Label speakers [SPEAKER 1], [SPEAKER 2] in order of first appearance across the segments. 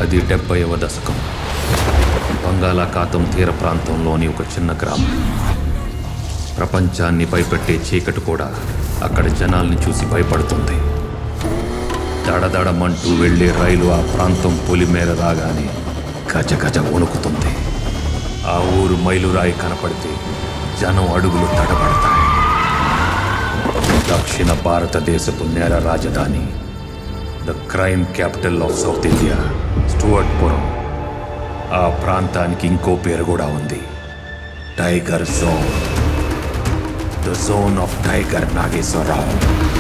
[SPEAKER 1] అది డెబ్బైవ దశకం బంగాళాఖాతం తీర ప్రాంతంలోని ఒక చిన్న గ్రామం ప్రపంచాన్ని భయపెట్టే చీకటి కూడా అక్కడి జనాల్ని చూసి భయపడుతుంది దడదడమంటూ వెళ్ళే రైలు ఆ ప్రాంతం పొలిమేర రాగానే గజ గజ వణుకుతుంది ఆ ఊరు మైలురాయి కనపడితే జనం అడుగులు తడబడతాయి దక్షిణ భారతదేశపు నేర రాజధాని the crime capital of South India Stuartpuram ఆ ప్రాంతానికి ఇంకో పేరు కూడా ఉంది tiger zone the zone of tiger Nageswara Rao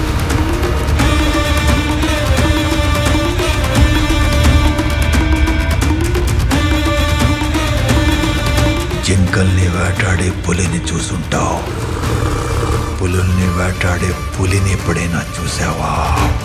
[SPEAKER 2] జింకల్ని వేటాడే పులిని చూసుంటావు పులుల్ని వేటాడే పులిని ఎప్పుడైనా చూసావా